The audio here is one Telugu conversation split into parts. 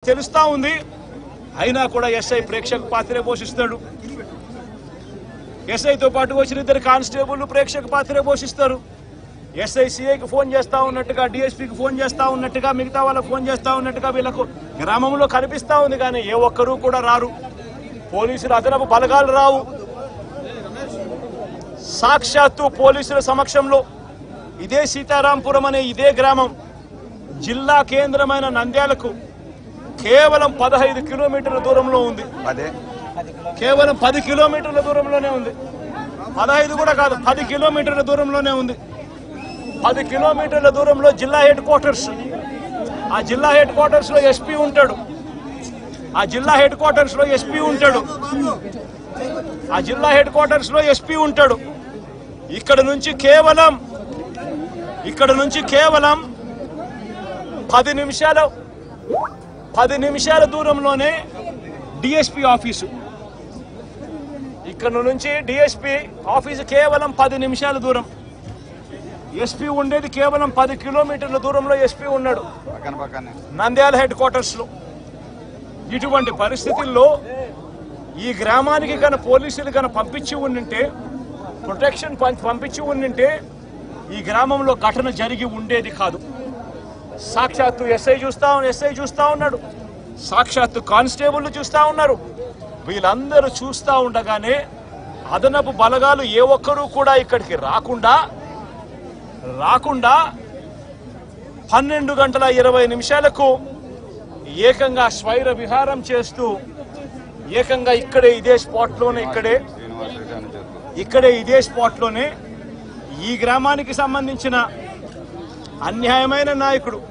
తెలుస్తా ఉంది అయినా కూడా ఎస్ఐ ప్రేక్షక పాత్రే పోషిస్తాడు ఎస్ఐతో పాటు వచ్చిన ఇద్దరు కానిస్టేబుల్ ప్రేక్షక పాత్రే పోషిస్తారు ఎస్ఐ సిఐకి ఫోన్ చేస్తా ఉన్నట్టుగా డిఎస్పీకి ఫోన్ చేస్తా ఉన్నట్టుగా మిగతా వాళ్ళకి ఫోన్ చేస్తా ఉన్నట్టుగా వీళ్ళకు గ్రామంలో కనిపిస్తా ఉంది కానీ ఏ ఒక్కరూ కూడా రారు పోలీసులు అదనపు బలగాలు రావు సాక్షాత్తు పోలీసుల సమక్షంలో ఇదే సీతారాంపురం అనే ఇదే గ్రామం జిల్లా కేంద్రమైన నంద్యాలకు కేవలం పదహైదు కిలోమీటర్ల దూరంలో ఉంది అదే కేవలం పది కిలోమీటర్ల దూరంలోనే ఉంది పదహైదు కూడా కాదు పది కిలోమీటర్ల దూరంలోనే ఉంది పది కిలోమీటర్ల దూరంలో జిల్లా హెడ్ క్వార్టర్స్ ఆ జిల్లా హెడ్ క్వార్టర్స్ లో ఎస్పీ ఉంటాడు ఆ జిల్లా హెడ్ క్వార్టర్స్ లో ఎస్పీ ఉంటాడు ఆ జిల్లా హెడ్ క్వార్టర్స్ లో ఎస్పీ ఉంటాడు ఇక్కడ నుంచి కేవలం ఇక్కడ నుంచి కేవలం పది నిమిషాలు పది నిమిషాల దూరంలోనే డిఎస్పీ ఆఫీసు ఇక్కడ నుంచి డిఎస్పీ ఆఫీసు కేవలం పది నిమిషాల దూరం ఎస్పీ ఉండేది కేవలం పది కిలోమీటర్ల దూరంలో ఎస్పీ ఉన్నాడు పక్కన పక్కనే నంద్యాల హెడ్ క్వార్టర్స్ లో ఇటువంటి పరిస్థితుల్లో ఈ గ్రామానికి కన పోలీసులు కన పంపించి ఉండింటే ప్రొటెక్షన్ పం- పంపించి ఉండింటే ఈ గ్రామంలో ఘటన జరిగి ఉండేది కాదు సాక్షాత్తు ఎస్ఐ చూస్తా ఎస్ఐ చూస్తా ఉన్నాడు సాక్షాత్తు కానిస్టేబుల్ చూస్తా ఉన్నారు వీళ్ళందరూ చూస్తా ఉండగానే అదనపు బలగాలు ఏ ఒక్కరూ కూడా ఇక్కడికి రాకుండా రాకుండా పన్నెండు గంటల ఇరవై నిమిషాలకు ఏకంగా స్వైర విహారం చేస్తూ ఏకంగా ఇక్కడే ఇదే స్పాట్లోనే ఇక్కడే శ్రీనివాస్ రెడ్డి అని చెప్పు ఇక్కడే ఇదే స్పాట్లోనే ఈ గ్రామానికి సంబంధించిన అన్యాయమైన నాయకుడు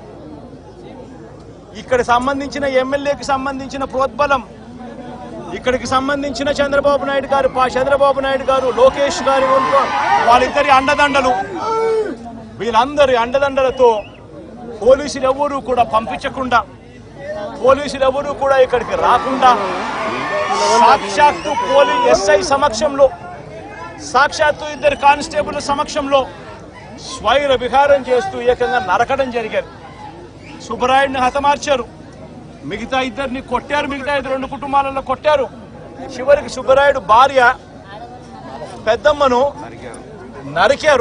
ఇక్కడ సంబంధించిన ఎమ్మెల్యేకి సంబంధించిన ప్రోద్బలం ఇక్కడికి సంబంధించిన చంద్రబాబు నాయుడు గారు పా చంద్రబాబు నాయుడు గారు లోకేష్ గారు వాళ్ళిద్దరి అండదండలు వీళ్ళందరి అండదండలతో పోలీసులు ఎవరూ కూడా పంపించకుండా పోలీసులు ఎవరూ కూడా ఇక్కడికి రాకుండా సాక్షాత్తు పోలీ ఎస్ఐ సమక్షంలో సాక్షాత్తు ఇద్దరు కానిస్టేబుల్ సమక్షంలో స్వైర విహారం చేస్తూ ఏకంగా నరకడం జరిగారు సుబ్బరాయుడిని హతమార్చారు మిగతా ఇద్దరిని కొట్టారు మిగతా ఇద్దరు రెండు కుటుంబాలలో కొట్టారు చివరికి సుబ్బరాయుడు భార్య పెద్దమ్మను నరికారు నరికారు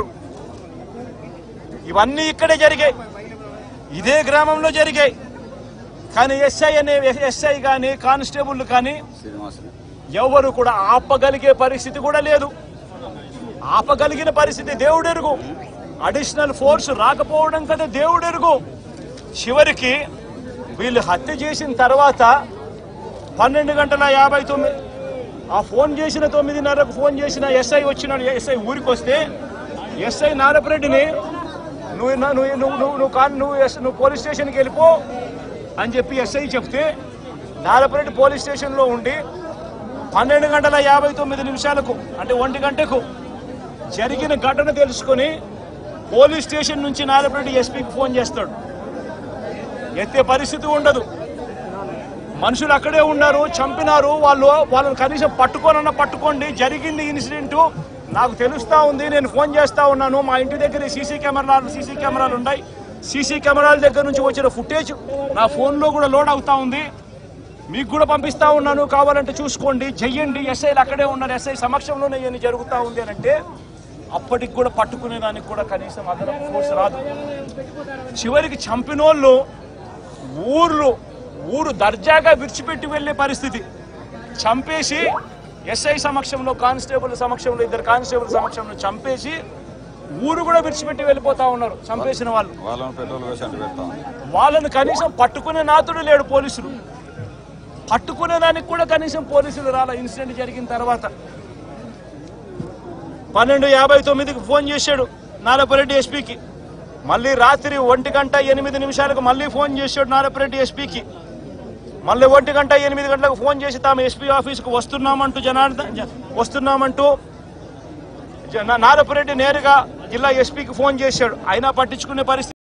ఇవన్నీ ఇక్కడే జరిగాయి ఇదే గ్రామంలో జరిగాయి కానీ ఎస్ఐ అనే ఎస్ఐ కానీ కానిస్టేబుల్ కానీ శ్రీనివాస్ రెడ్డి ఎవరు కూడా ఆపగలిగే పరిస్థితి కూడా లేదు ఆపగలిగిన పరిస్థితి దేవుడెరుగు అడిషనల్ ఫోర్స్ రాకపోవడం కదా దేవుడెరుగు చివరికి వీళ్ళు హత్య చేసిన తర్వాత పన్నెండు గంటల యాభై తొమ్మిది ఆ ఫోన్ చేసిన తొమ్మిదిన్నరకు ఫోన్ చేసిన ఎస్ఐ వచ్చినాడు ఎస్ఐ ఊరికి వస్తే ఎస్ఐ నారపరెడ్డిని నువ్వు నా- నువ్వు నువ్వు నువ్వు నువ్వు కాన్ నువ్వు ఎస్- నువ్వు పోలీస్ స్టేషన్కి వెళ్ళిపో అని చెప్పి ఎస్ఐ చెప్తే నారపరెడ్డి పోలీస్ స్టేషన్లో ఉండి పన్నెండు గంటల యాభై తొమ్మిది నిమిషాలకు అంటే ఒంటి గంటకు జరిగిన ఘటన తెలుసుకొని పోలీస్ స్టేషన్ నుంచి నారపరెడ్డి ఎస్పీకి ఫోన్ చేస్తాడు ఎత్తే పరిస్థితి ఉండదు మనుషులు అక్కడే ఉన్నారు చంపినారు వాళ్ళు వాళ్ళని కనీసం పట్టుకోనన్నా పట్టుకోండి జరిగింది ఇన్సిడెంట్ నాకు తెలుస్తా ఉంది నేను ఫోన్ చేస్తా ఉన్నాను మా ఇంటి దగ్గర సీసీ కెమెరాలు సీసీ కెమెరాలు ఉన్నాయి సీసీ కెమెరాల దగ్గర నుంచి వచ్చిన ఫుటేజ్ నా ఫోన్లో కూడా లోడ్ అవుతా ఉంది మీకు కూడా పంపిస్తా ఉన్నాను కావాలంటే చూసుకోండి చెయ్యండి ఎస్ఐలు అక్కడే ఉన్నారు ఎస్ఐ సమక్షంలోనే ఇవన్నీ జరుగుతూ ఉంది అని అంటే అప్పటికి కూడా పట్టుకునే దానికి కూడా కనీసం అదనపు ఫోర్స్ రాదు చివరికి చంపినోళ్ళు ఊర్లు ఊరు దర్జాగా విడిచిపెట్టి వెళ్ళే పరిస్థితి చంపేసి ఎస్ఐ సమక్షంలో కానిస్టేబుల్ సమక్షంలో ఇద్దరు కానిస్టేబుల్ సమక్షంలో చంపేసి ఊరు కూడా విడిచిపెట్టి వెళ్ళిపోతా ఉన్నారు చంపేసిన వాళ్ళు వాళ్ళని పెట్రోల్ వేసి అంటు పెడతాం వాళ్ళని కనీసం పట్టుకునే నాతుడు లేడు పోలీసులు పట్టుకునే దానికి కూడా కనీసం పోలీసులు రాల ఇన్సిడెంట్ జరిగిన తర్వాత పన్నెండు యాభై తొమ్మిదికి ఫోన్ చేశాడు నారపరెడ్డి ఎస్పీకి మళ్ళీ రాత్రి ఒంటి గంట ఎనిమిది నిమిషాలకు మళ్ళీ ఫోన్ చేశాడు నారపరెడ్డి ఎస్పీకి మళ్ళీ ఒంటి గంట ఎనిమిది గంటలకు ఫోన్ చేసి తాము ఎస్పీ ఆఫీస్కు వస్తున్నామంటూ జనార్దన్ జ- వస్తున్నామంటూ జ- నారపరెడ్డి నేరుగా జిల్లా ఎస్పీకి ఫోన్ చేశాడు అయినా పట్టించుకునే పరిస్థితి